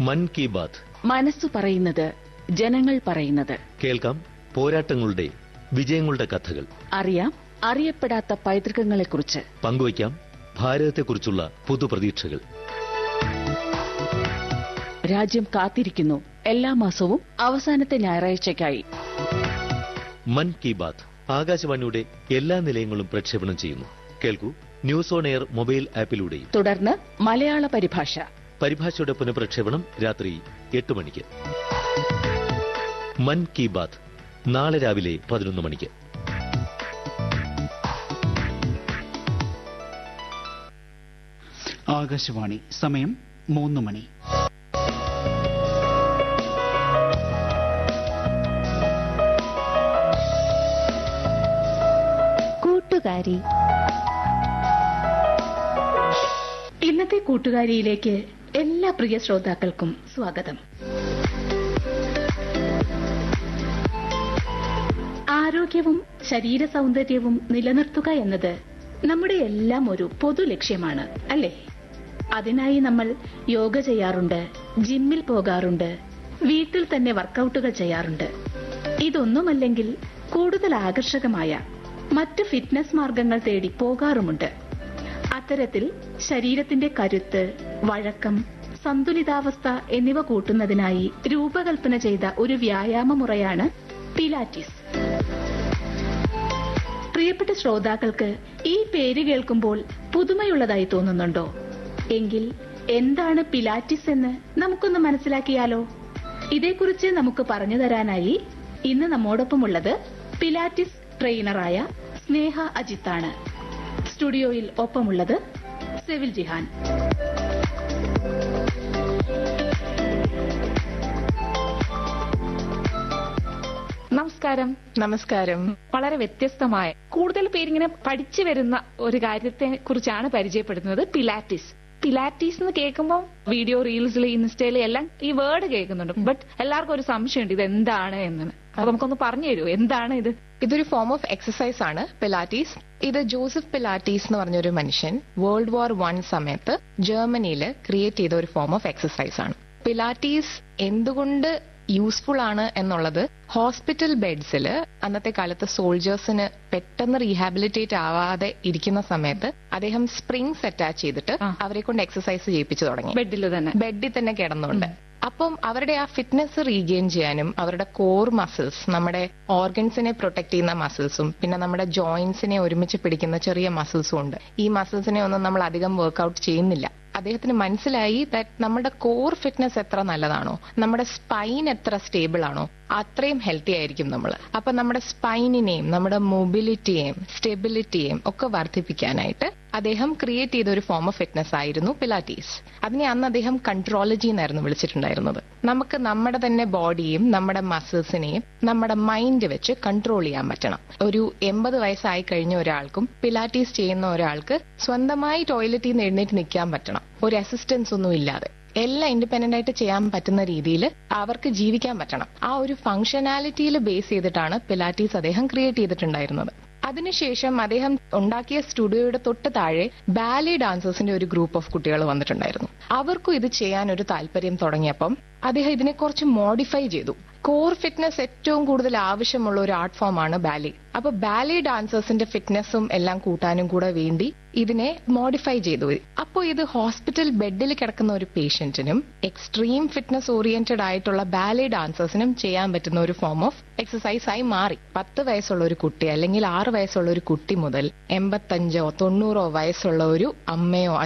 മൻ കി ബാത്ത് മനസ്സു പറയുന്നത് ജനങ്ങൾ പറയുന്നത് കേൾക്കാം പോരാട്ടങ്ങളുടെ വിജയങ്ങളുടെ കഥകൾ അറിയാം അറിയപ്പെടാത്ത പൈതൃകങ്ങളെക്കുറിച്ച് പങ്കുവയ്ക്കാം ഭാരതത്തെക്കുറിച്ചുള്ള പുതുപ്രതീക്ഷകൾ രാജ്യം കാത്തിരിക്കുന്നു എല്ലാ മാസവും അവസാനത്തെ ഞായറാഴ്ചയ്ക്കായി മൻ കി ബാത്ത് ആകാശവാണിയുടെ എല്ലാ നിലയങ്ങളും പ്രക്ഷേപണം ചെയ്യുന്നു കേൾക്കൂ ന്യൂസ് ഓൺ എയർ മൊബൈൽ ആപ്പിലൂടെയും തുടർന്ന് മലയാള പരിഭാഷ പരിഭാഷയുടെ പുനഃപ്രക്ഷേപണം രാത്രി എട്ട് മണിക്ക് മൻ കി ബാത്ത് നാളെ രാവിലെ പതിനൊന്ന് മണിക്ക് ആകാശവാണി സമയം മൂന്ന് മണി കൂട്ടുകാരി ഇന്നത്തെ കൂട്ടുകാരിയിലേക്ക് എല്ലാ പ്രിയ ശ്രോതാക്കൾക്കും സ്വാഗതം ആരോഗ്യവും ശരീര സൗന്ദര്യവും നിലനിർത്തുക എന്നത് നമ്മുടെ എല്ലാം ഒരു പൊതു ലക്ഷ്യമാണ് അല്ലേ അതിനായി നമ്മൾ യോഗ ചെയ്യാറുണ്ട് ജിമ്മിൽ പോകാറുണ്ട് വീട്ടിൽ തന്നെ വർക്കൗട്ടുകൾ ചെയ്യാറുണ്ട് ഇതൊന്നുമല്ലെങ്കിൽ കൂടുതൽ ആകർഷകമായ മറ്റ് ഫിറ്റ്നസ് മാർഗങ്ങൾ തേടി പോകാറുമുണ്ട് അത്തരത്തിൽ ശരീരത്തിന്റെ കരുത്ത് വഴക്കം സന്തുലിതാവസ്ഥ എന്നിവ കൂട്ടുന്നതിനായി രൂപകൽപ്പന ചെയ്ത ഒരു വ്യായാമ മുറയാണ് പിലാറ്റിസ് പ്രിയപ്പെട്ട ശ്രോതാക്കൾക്ക് ഈ പേര് കേൾക്കുമ്പോൾ പുതുമയുള്ളതായി തോന്നുന്നുണ്ടോ എങ്കിൽ എന്താണ് പിലാറ്റിസ് എന്ന് നമുക്കൊന്ന് മനസ്സിലാക്കിയാലോ ഇതേക്കുറിച്ച് നമുക്ക് പറഞ്ഞു തരാനായി ഇന്ന് നമ്മോടൊപ്പമുള്ളത് പിലാറ്റിസ് ട്രെയിനറായ സ്നേഹ അജിത്താണ് സ്റ്റുഡിയോയിൽ ഒപ്പമുള്ളത് സെവിൽ ജിഹാൻ നമസ്കാരം നമസ്കാരം വളരെ വ്യത്യസ്തമായ കൂടുതൽ പേരിങ്ങനെ പഠിച്ചു വരുന്ന ഒരു കാര്യത്തെ കുറിച്ചാണ് പരിചയപ്പെടുന്നത് പിലാറ്റിസ് പിലാറ്റീസ് എന്ന് കേൾക്കുമ്പോൾ വീഡിയോ റീൽസിൽ ഇൻസ്റ്റയിൽ എല്ലാം ഈ വേർഡ് കേൾക്കുന്നുണ്ട് ബട്ട് എല്ലാവർക്കും ഒരു സംശയമുണ്ട് ഇത് എന്താണ് എന്ന് അപ്പൊ നമുക്കൊന്ന് പറഞ്ഞു തരുമോ എന്താണ് ഇത് ഇതൊരു ഫോം ഓഫ് എക്സസൈസ് ആണ് പിലാറ്റീസ് ഇത് ജോസഫ് പിലാറ്റീസ് എന്ന് പറഞ്ഞൊരു മനുഷ്യൻ വേൾഡ് വാർ വൺ സമയത്ത് ജർമ്മനിയിൽ ക്രിയേറ്റ് ചെയ്ത ഒരു ഫോം ഓഫ് എക്സസൈസ് ആണ് പിലാറ്റീസ് എന്തുകൊണ്ട് യൂസ്ഫുൾ ആണ് എന്നുള്ളത് ഹോസ്പിറ്റൽ ബെഡ്സിൽ അന്നത്തെ കാലത്ത് സോൾജേഴ്സിന് പെട്ടെന്ന് റീഹാബിലിറ്റേറ്റ് ആവാതെ ഇരിക്കുന്ന സമയത്ത് അദ്ദേഹം സ്പ്രിങ്സ് അറ്റാച്ച് ചെയ്തിട്ട് ആ. അവരെ കൊണ്ട് എക്സസൈസ് ചെയ്യിപ്പിച്ചു തുടങ്ങി ബെഡിൽ തന്നെ ബെഡിൽ തന്നെ കിടന്നുകൊണ്ട് അപ്പം അവരുടെ ആ ഫിറ്റ്നസ് റീഗെയിൻ ചെയ്യാനും അവരുടെ കോർ മസിൽസ് നമ്മുടെ ഓർഗൻസിനെ പ്രൊട്ടക്ട് ചെയ്യുന്ന മസിൽസും പിന്നെ നമ്മുടെ ജോയിന്റ്സിനെ ഒരുമിച്ച് പിടിക്കുന്ന ചെറിയ മസിൽസും ഉണ്ട് ഈ മസിൽസിനെ ഒന്നും നമ്മൾ അധികം വർക്ക്ഔട്ട് ചെയ്യുന്നില്ല അദ്ദേഹത്തിന് മനസ്സിലായി ദാറ്റ് നമ്മുടെ കോർ ഫിറ്റ്നസ് എത്ര നല്ലതാണോ നമ്മുടെ സ്പൈൻ എത്ര സ്റ്റേബിൾ ആണോ അത്രയും ഹെൽത്തി ആയിരിക്കും നമ്മൾ അപ്പൊ നമ്മുടെ സ്പൈനിനെയും നമ്മുടെ മൊബിലിറ്റിയെയും സ്റ്റെബിലിറ്റിയെയും ഒക്കെ വർദ്ധിപ്പിക്കാനായിട്ട് അദ്ദേഹം ക്രിയേറ്റ് ചെയ്ത ഒരു ഫോം ഓഫ് ഫിറ്റ്നസ് ആയിരുന്നു പിലാറ്റീസ് അതിനെ അന്ന് അദ്ദേഹം കൺട്രോളജി എന്നായിരുന്നു വിളിച്ചിട്ടുണ്ടായിരുന്നത് നമുക്ക് നമ്മുടെ തന്നെ ബോഡിയും നമ്മുടെ മസിൽസിനെയും നമ്മുടെ മൈൻഡ് വെച്ച് കൺട്രോൾ ചെയ്യാൻ പറ്റണം ഒരു എൺപത് വയസ്സായി കഴിഞ്ഞ ഒരാൾക്കും പിലാറ്റീസ് ചെയ്യുന്ന ഒരാൾക്ക് സ്വന്തമായി ടോയ്ലറ്റിൽ നിന്ന് എഴുന്നേറ്റ് നിൽക്കാൻ പറ്റണം ഒരു അസിസ്റ്റൻസ് ഒന്നും ഇല്ലാതെ എല്ലാം ഇൻഡിപെൻഡന്റ് ആയിട്ട് ചെയ്യാൻ പറ്റുന്ന രീതിയിൽ അവർക്ക് ജീവിക്കാൻ പറ്റണം ആ ഒരു ഫംഗ്ഷനാലിറ്റിയിൽ ബേസ് ചെയ്തിട്ടാണ് പിലാറ്റീസ് അദ്ദേഹം ക്രിയേറ്റ് ചെയ്തിട്ടുണ്ടായിരുന്നത് അതിനുശേഷം അദ്ദേഹം ഉണ്ടാക്കിയ സ്റ്റുഡിയോയുടെ തൊട്ട് താഴെ ബാലി ഡാൻസേഴ്സിന്റെ ഒരു ഗ്രൂപ്പ് ഓഫ് കുട്ടികൾ വന്നിട്ടുണ്ടായിരുന്നു അവർക്കും ഇത് ചെയ്യാൻ ഒരു താല്പര്യം തുടങ്ങിയപ്പം അദ്ദേഹം ഇതിനെ കുറച്ച് മോഡിഫൈ ചെയ്തു കോർ ഫിറ്റ്നസ് ഏറ്റവും കൂടുതൽ ആവശ്യമുള്ള ഒരു ആർട്ട് ഫോമാണ് ബാലി അപ്പൊ ബാലി ഡാൻസേഴ്സിന്റെ ഫിറ്റ്നസും എല്ലാം കൂട്ടാനും കൂടെ വേണ്ടി ഇതിനെ മോഡിഫൈ ചെയ്തു അപ്പോൾ ഇത് ഹോസ്പിറ്റൽ ബെഡിൽ കിടക്കുന്ന ഒരു പേഷ്യന്റിനും എക്സ്ട്രീം ഫിറ്റ്നസ് ഓറിയന്റഡ് ആയിട്ടുള്ള ബാലി ഡാൻസേഴ്സിനും ചെയ്യാൻ പറ്റുന്ന ഒരു ഫോം ഓഫ് എക്സസൈസ് ആയി മാറി പത്ത് വയസ്സുള്ള ഒരു കുട്ടി അല്ലെങ്കിൽ ആറ് വയസ്സുള്ള ഒരു കുട്ടി മുതൽ എൺപത്തഞ്ചോ തൊണ്ണൂറോ വയസ്സുള്ള ഒരു അമ്മയോ